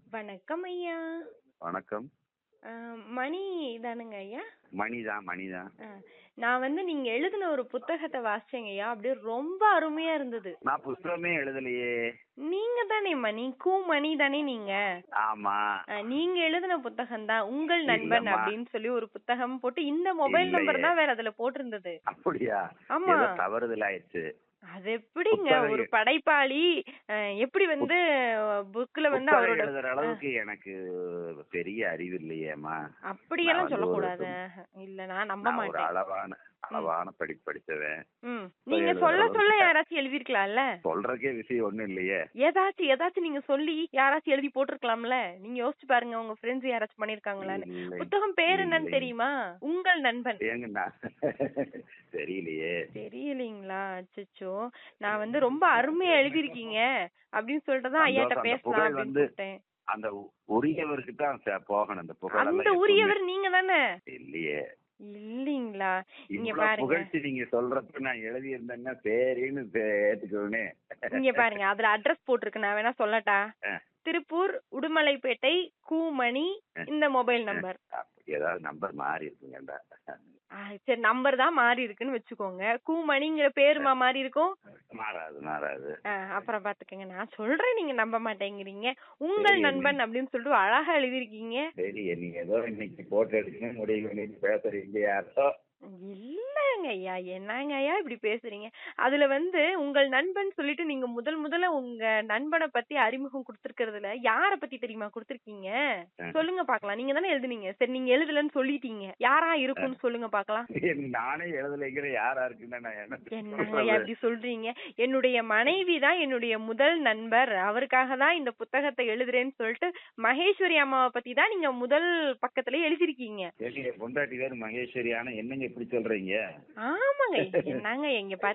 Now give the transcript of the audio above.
வணக்கம் ஐயா வணக்கம் ஆ, மணி தானுங்க ஐயா மணிதான் மணிதான் ஆ, நான் வந்து நீங்க எழுதின ஒரு புத்தகத்தை வாசிச்சேங்க ஐயா அப்படியே ரொம்ப அருமையா இருந்தது நான் புஸ்தகமே எழுதலையே நீங்க தானே மணி கூ மணி தானே நீங்க ஆமா ஆ, நீங்க எழுதின புத்தகம் தான் உங்கள் நண்பன் இல்லம்மா. அப்படின்னு சொல்லி ஒரு புத்தகம் போட்டு இந்த மொபைல் நம்பர் இல்லையே. தான் வேற அதுல போட்டிருந்தது அப்படியா ஆமா. ஏதோ தவறுதல் ஆயிடுச்சு அது எப்படிங்க புத்தகம் ஒரு எ- படைப்பாளி ஆ, எப்படி வந்து புக்ல வந்து புத்தகம் அவரோட எழுதுற அளவுக்கு எனக்கு பெரிய அறிவு இல்லையேம்மா அப்படியெல்லாம் நான் வந்து சொல்லக்கூடாது ஒரு- இல்ல நான் நம்ப நான் ஒரு மாட்டேன் அளவான அளவான படிப்பு படிச்சவன் ம் இப்ப நீங்க எழுதுற சொல்ல சொல்ல அளவுக்கு- யாராச்சும் எழுதிருக்கலாம்ல சொல்றதுக்கே விஷயம் ஒண்ணும் இல்லையே ஏதாச்சும் ஏதாச்சும் நீங்க சொல்லி யாராச்சும் எழுதி போட்டிருக்கலாம்ல நீங்க யோசிச்சு பாருங்க உங்க ஃப்ரெண்ட்ஸ் யாராச்சும் பண்ணிருக்காங்களான்னு இல்லை. புத்தகம் பேர் என்னன்னு இல்லை. தெரியுமா உங்கள் நண்பன் ஏங்கண்ணா தெரியலையே தெரியலீங்களா அச்சச்சோ நான் வந்து ரொம்ப அருமையா எழுதிருக்கீங்க அப்படின்னு சொல்லிட்டு தான் ஐயாட்ட சந்தோஷம். அந்த பேசலாம் புகழ் அப்படின்னு வந்து சொல்லிட்டேன் அந்த உ- உரியவருக்கு தான் ச- போகணும் இந்த புகழ் அந்த எல்லாம் உரியவர் நீங்க தானே எப்பவுமே இல்லையே இல்லீங்களா இங்க இவ்வளவு பாருங்க புகழ்ச்சி நீங்க சொல்றப்ப நான் எழுதி இருந்தேன்னா சரின்னு தே- ஏத்துக்குவேனே இங்க பாருங்க அதுல அட்ரஸ் போட்டிருக்கு நான் வேணா சொல்லட்டா ஆ. திருப்பூர் உடுமலைப்பேட்டை கூமணி இந்த மொபைல் நம்பர் அப்படி ஏதாவது நம்பர் மாறி இருக்குங்கடா ஆ, சரி நம்பர் தான் மாறி இருக்குன்னு வச்சுக்கோங்க கூமணிங்கிற பேருமா மாறி இருக்கும் மாறாது மாறாது ஆ, அப்புறம் பாத்துக்கங்க நான் சொல்றேன் நீங்க நம்ப மாட்டேங்கிறீங்க உங்கள் சரி, நண்பன் அப்படின்னு சொல்லிட்டு அழகா எழுதிருக்கீங்க சரி நீங்க ஏதோ இன்னைக்கு போட்டோ எடுக்கணும் முடிவு பண்ணிட்டு பேசுறீங்க யாரோ இல்லங்க ஐயா என்னங்க ஐயா இப்படி பேசுறீங்க அதுல வந்து உங்கள் நண்பன் சொல்லிட்டு நீங்க முதல் முதல்ல உங்க நண்பனை பத்தி அறிமுகம் கொடுத்திருக்கிறதுல யார பத்தி தெரியுமா கொடுத்திருக்கீங்க ஆ. சொல்லுங்க பாக்கலாம் நீங்க தானே எழுதுனீங்க சரி நீங்க எழுதலன்னு சொல்லிட்டீங்க யாரா இருக்கும்னு சொல்லுங்க பாக்கலாம் நானே எழுதலைங்கிற யாரா இருக்குன்னா நான் என்ன என்னங்க ஐயா சொல்றது? இப்படி சொல்றீங்க என்னுடைய மனைவி தான் என்னுடைய முதல் நண்பர் அவருக்காக தான் இந்த புத்தகத்தை எழுதுறேன்னு சொல்லிட்டு மகேஸ்வரி அம்மாவை பத்தி தான் நீங்க முதல் பக்கத்துல எழுதிருக்கீங்க சரி பொண்டாட்டி வேறு மகேஸ்வரி ஆனா என்னங்க இப்படி சொல்றீங்க ஆமாங்க என்னங்க எங்க